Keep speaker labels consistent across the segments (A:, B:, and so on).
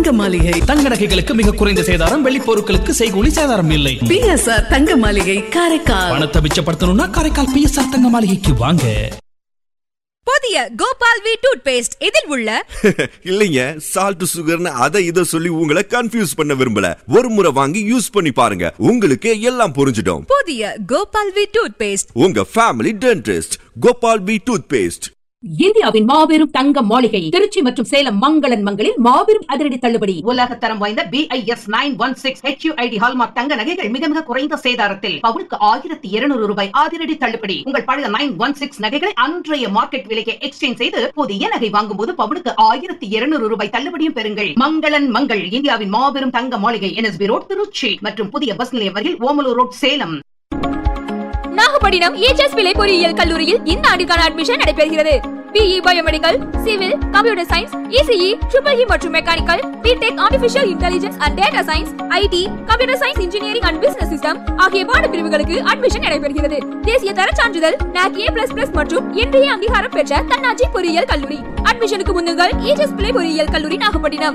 A: தங்க மாளிகை
B: தங்க நகைகளுக்கு மிக குறைந்த சேதாரம் வெள்ளி பொருட்களுக்கு செய்கூலி சேதாரம் இல்லை
A: பிஎஸ்ஆர் தங்க மாளிகை காரைக்கால்
B: பணத்தை மிச்சப்படுத்தணும்னா காரைக்கால் பிஎஸ்ஆர் தங்க மாளிகைக்கு வாங்க
C: புதிய கோபால் வி டூத் பேஸ்ட் இதில் உள்ள
D: இல்லைங்க சால்ட் சுகர்னு அதை இதை சொல்லி உங்களை கன்ஃபியூஸ் பண்ண விரும்பல ஒரு முறை வாங்கி யூஸ் பண்ணி பாருங்க உங்களுக்கு எல்லாம் புரிஞ்சிடும்
C: புதிய கோபால் வி டூத் பேஸ்ட்
D: உங்க family dentist Gopal B toothpaste
E: இந்தியாவின் மாபெரும் தங்க மாளிகை திருச்சி மற்றும் சேலம் மங்களன் மங்களில் மாபெரும் அதிரடி தள்ளுபடி
F: உலக தரம் வாய்ந்த BIS nine one six HUID hallmark தங்க நகைகள் மிக மிக குறைந்த சேதாரத்தில் பவுனுக்கு ஆயிரத்தி இருநூறு ரூபாய் அதிரடி தள்ளுபடி உங்கள் பழைய நைன் ஒன் சிக்ஸ் நகைகளை அன்றைய மார்க்கெட் விலைக்கு எக்ஸ்சேஞ்ச் செய்து புதிய நகை வாங்கும் போது பவுனுக்கு ஆயிரத்தி இருநூறு ரூபாய் தள்ளுபடியும் பெறுங்கள் மங்களன் மங்கள் இந்தியாவின் மாபெரும் தங்க மாளிகை என்எஸ்பி ரோட் திருச்சி மற்றும் புதிய பஸ் நிலையம் வரையில் ஓமலூர் ரோட் சேலம்
C: நாகப்பட்டினம் ஏஜஸ் பிள்ளை பொறியியல் கல்லூரியில் இந்த ஆண்டிற்கான அட்மிஷன் நடைபெறுகிறது BE biomedical civil computer science ECE triple E மற்றும் mechanical B Tech artificial intelligence and data science IT computer science engineering and business system ஆகிய பாட பிரிவுகளுக்கு அட்மிஷன் நடைபெறுகிறது தேசிய தர சான்றிதழ் NAC A++ மற்றும் இன்றைய அங்கீகாரம் பெற்ற தன்னாட்சி பொறியியல் கல்லூரி அட்மிஷனுக்கு முன்னுங்கள் ஏஜஸ் பிள்ளை பொறியியல் கல்லூரி நாகப்பட்டினம்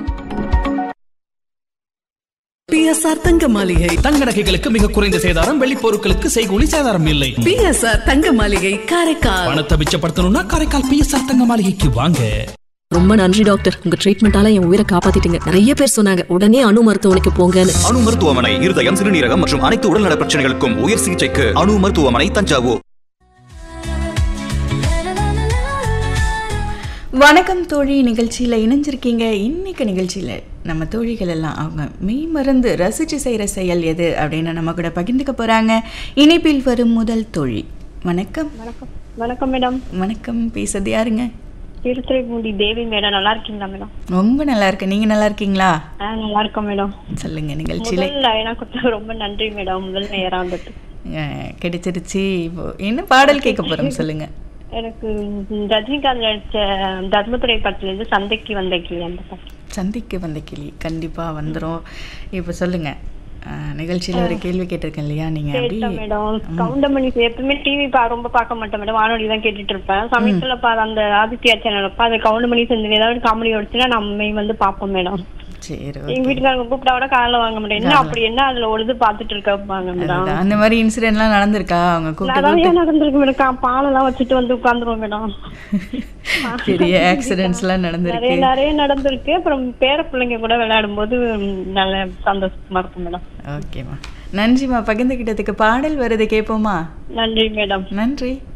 A: பிஎஸ்ஆர் தங்க மாளிகை
B: தங்க நகைகளுக்கு மிக குறைந்த சேதாரம் வெள்ளி பொருட்களுக்கு செய்கூலி சேதாரம் இல்லை
A: பிஎஸ்ஆர் தங்க மாளிகை காரைக்கால்
B: பணத்தை மிச்சப்படுத்தணும்னா காரைக்கால் பிஎஸ்ஆர் தங்க மாளிகைக்கு வாங்க
G: ரொம்ப நன்றி டாக்டர் உங்க ட்ரீட்மெண்டால என் உயிரை காப்பாத்திட்டீங்க நிறைய பேர் சொன்னாங்க உடனே அணு மருத்துவமனைக்கு போங்கன்னு
H: அணு மருத்துவமனை இருதயம் சிறுநீரகம் மற்றும் அனைத்து உடல்நல பிரச்சனைகளுக்கும் உயர் சிகிச்சைக்கு அணு மருத்துவமனை தஞ்சாவூர்
I: வணக்கம் தோழி நிகழ்ச்சியில் இணைஞ்சிருக்கீங்க இன்னைக்கு நிகழ்ச்சியில் நம்ம தோழிகள் எல்லாம் அவங்க மெய் மறந்து ரசித்து செய்கிற செயல் எது அப்படின்னு நம்ம கூட பகிர்ந்துக்க போகிறாங்க இணைப்பில் வரும் முதல் தோழி வணக்கம்
J: வணக்கம் வணக்கம் மேடம்
I: வணக்கம் பேசுறது யாருங்க
J: திருத்துறைப்பூண்டி தேவி மேடம் நல்லா இருக்கீங்களா மேடம்
I: ரொம்ப நல்லா இருக்கு நீங்கள் நல்லா இருக்கீங்களா
J: ஆ நல்லா இருக்கோம் மேடம்
I: சொல்லுங்க நிகழ்ச்சியில்
J: முதல் லைனா கொடுத்தா ரொம்ப நன்றி மேடம் முதல் நேரம் வந்துட்டு
I: அஹ், கிடைச்சிருச்சு இப்போ என்ன பாடல் கேட்க போகிறோம் சொல்லுங்க
J: எனக்கு ம், ரஜினிகாந்த் நடிச்ச தர்மதுரை படத்துல இருந்து சந்தைக்கு வந்த கிளி அந்த பாட்டு
I: சந்திக்கு வந்த கிளி கண்டிப்பாக வந்துடும் இப்போ சொல்லுங்க அஹ், நிகழ்ச்சியில் ஒரு கேள்வி கேட்டிருக்கேன் இல்லையா நீங்கள்
J: கேட்டேன்
I: அப்படி
J: மேடம் கவுண்டமணி எப்பவுமே டிவி பா ரொம்ப பார்க்க மாட்டேன் மேடம் வானொலி தான் கேட்டுட்டு இருப்பேன் சமயத்துல பா அந்த ஆதித்யா சேனல் பா அது கவுண்டமணி செஞ்சு ஏதாவது காமெடி ஓடிச்சுன்னா நம்ம வந்து பார்ப்போம் மேடம்
I: சரி
J: எங்க வீட்டுக்காரங்க கூப்பிட்டா கூட காலைல வாங்க முடியும் என்ன அப்படி என்ன அதுல ஒழுது பாத்துட்டு இருப்பாங்க மேடம்
I: அதுதான். அந்த மாதிரி இன்சிடென்ட்லாம் நடந்திருக்கா அவங்க கூப்பிட்டு
J: நிறைய
I: கூப்பிட்டு
J: நடந்திருக்கு மேடம் பாலெல்லாம் வச்சுட்டு வந்து உட்காந்துருவோம் மேடம்
I: பெரிய ஆக்சிடென்ட்ஸ்லாம்
J: நிறைய
I: நடந்திருக்கு
J: நிறைய நடந்திருக்கு அப்புறம் பேர பிள்ளைங்க கூட விளையாடும் போது நல்ல சந்தோஷமா இருக்கும் மேடம்
I: ஓகேம்மா நன்றிம்மா பகிர்ந்துக்கிட்டதுக்கு பாடல் வருது கேட்போமா
J: நன்றி மேடம்
I: நன்றி